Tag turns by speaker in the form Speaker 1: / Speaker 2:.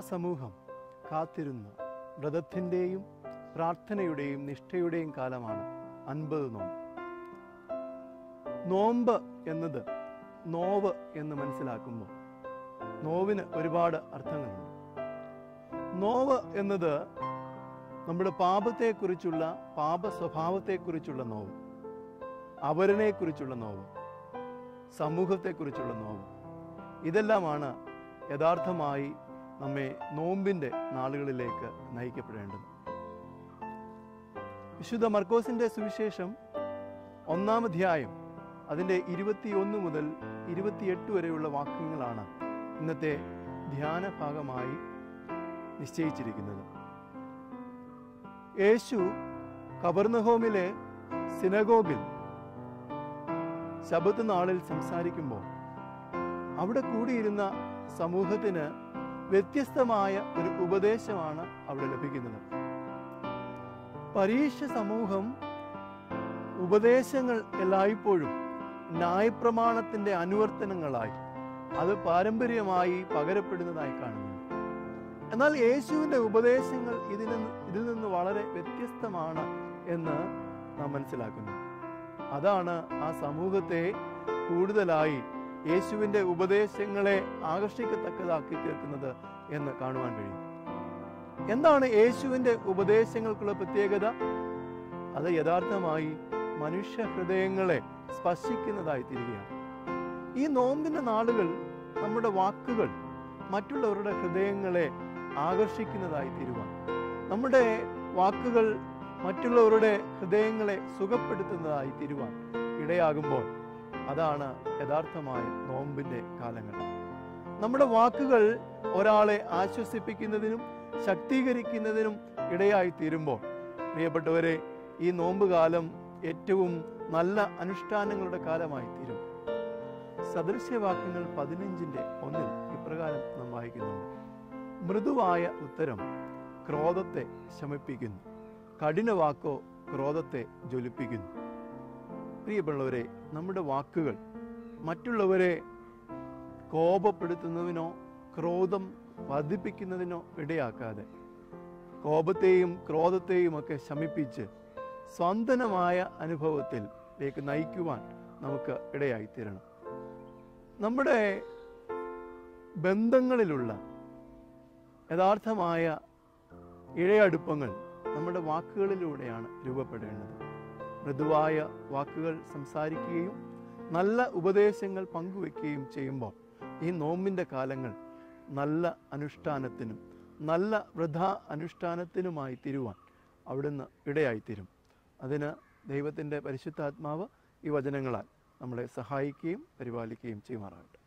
Speaker 1: ദൈവസമൂഹം കാത്തിരുന്ന വ്രതത്തിൻ്റെയും പ്രാർത്ഥനയുടെയും നിഷ്ഠയുടെയും കാലമാണ് അൻപത് നോമ്പ് നോമ്പ് എന്നത് നോവ് എന്ന് മനസ്സിലാക്കുമ്പോൾ നോവിന് ഒരുപാട് അർത്ഥങ്ങളുണ്ട് നോവ് എന്നത് നമ്മുടെ പാപത്തെക്കുറിച്ചുള്ള പാപ സ്വഭാവത്തെക്കുറിച്ചുള്ള നോവ് അവരനെക്കുറിച്ചുള്ള നോവ് സമൂഹത്തെക്കുറിച്ചുള്ള നോവ് ഇതെല്ലാമാണ് യഥാർത്ഥമായി നമ്മെ നോമ്പിൻ്റെ നാളുകളിലേക്ക് നയിക്കപ്പെടേണ്ടത് വിശുദ്ധ മർക്കോസിന്റെ സുവിശേഷം ഒന്നാം അധ്യായം അതിൻ്റെ ഇരുപത്തിയൊന്ന് മുതൽ ഇരുപത്തിയെട്ട് വരെയുള്ള വാക്യങ്ങളാണ് ഇന്നത്തെ ധ്യാന ഭാഗമായി നിശ്ചയിച്ചിരിക്കുന്നത് യേശു കബർനഹോമിലെ സിനഗോഗിൽ ശബത്ത് നാളിൽ സംസാരിക്കുമ്പോൾ അവിടെ കൂടിയിരുന്ന സമൂഹത്തിന് വ്യത്യസ്തമായ ഒരു ഉപദേശമാണ് അവിടെ ലഭിക്കുന്നത് പരീക്ഷ സമൂഹം ഉപദേശങ്ങൾ എല്ലായ്പ്പോഴും ന്യായപ്രമാണത്തിന്റെ അനുവർത്തനങ്ങളായി അത് പാരമ്പര്യമായി പകരപ്പെടുന്നതായി കാണുന്നു എന്നാൽ യേശുവിന്റെ ഉപദേശങ്ങൾ ഇതിൽ നിന്ന് ഇതിൽ നിന്ന് വളരെ വ്യത്യസ്തമാണ് എന്ന് നാം മനസ്സിലാക്കുന്നു അതാണ് ആ സമൂഹത്തെ കൂടുതലായി യേശുവിന്റെ ഉപദേശങ്ങളെ ആകർഷിക്കത്തക്കതാക്കി തീർക്കുന്നത് എന്ന് കാണുവാൻ കഴിയും എന്താണ് യേശുവിന്റെ ഉപദേശങ്ങൾക്കുള്ള പ്രത്യേകത അത് യഥാർത്ഥമായി മനുഷ്യ ഹൃദയങ്ങളെ സ്പർശിക്കുന്നതായി തീരുകയാണ് ഈ നോമ്പിന്റെ നാളുകൾ നമ്മുടെ വാക്കുകൾ മറ്റുള്ളവരുടെ ഹൃദയങ്ങളെ ആകർഷിക്കുന്നതായി തീരുവാൻ നമ്മുടെ വാക്കുകൾ മറ്റുള്ളവരുടെ ഹൃദയങ്ങളെ സുഖപ്പെടുത്തുന്നതായി തീരുവാൻ ഇടയാകുമ്പോൾ അതാണ് യഥാർത്ഥമായ നോമ്പിന്റെ കാലങ്ങൾ നമ്മുടെ വാക്കുകൾ ഒരാളെ ആശ്വസിപ്പിക്കുന്നതിനും ശക്തീകരിക്കുന്നതിനും ഇടയായി തീരുമ്പോൾ പ്രിയപ്പെട്ടവരെ ഈ നോമ്പ് കാലം ഏറ്റവും നല്ല അനുഷ്ഠാനങ്ങളുടെ കാലമായി തീരും സദൃശ്യവാക്യങ്ങൾ പതിനഞ്ചിന്റെ ഒന്നിൽ ഇപ്രകാരം നാം വായിക്കുന്നുണ്ട് മൃദുവായ ഉത്തരം ക്രോധത്തെ ശമിപ്പിക്കുന്നു കഠിന വാക്കോ ക്രോധത്തെ ജ്വലിപ്പിക്കുന്നു പ്രിയപ്പെട്ടവരെ നമ്മുടെ വാക്കുകൾ മറ്റുള്ളവരെ കോപപ്പെടുത്തുന്നതിനോ ക്രോധം വർദ്ധിപ്പിക്കുന്നതിനോ ഇടയാക്കാതെ കോപത്തെയും ക്രോധത്തെയും ഒക്കെ ശമിപ്പിച്ച് സ്വന്തനമായ അനുഭവത്തിലേക്ക് നയിക്കുവാൻ നമുക്ക് ഇടയായിത്തീരണം നമ്മുടെ ബന്ധങ്ങളിലുള്ള യഥാർത്ഥമായ ഇഴയടുപ്പങ്ങൾ നമ്മുടെ വാക്കുകളിലൂടെയാണ് രൂപപ്പെടേണ്ടത് മൃദുവായ വാക്കുകൾ സംസാരിക്കുകയും നല്ല ഉപദേശങ്ങൾ പങ്കുവെക്കുകയും ചെയ്യുമ്പോൾ ഈ നോമ്പിൻ്റെ കാലങ്ങൾ നല്ല അനുഷ്ഠാനത്തിനും നല്ല വൃഥ അനുഷ്ഠാനത്തിനുമായി തീരുവാൻ അവിടുന്ന് ഇടയായിത്തീരും അതിന് ദൈവത്തിൻ്റെ പരിശുദ്ധാത്മാവ് ഈ വചനങ്ങളാൽ നമ്മളെ സഹായിക്കുകയും പരിപാലിക്കുകയും ചെയ്യുമാറാകട്ടെ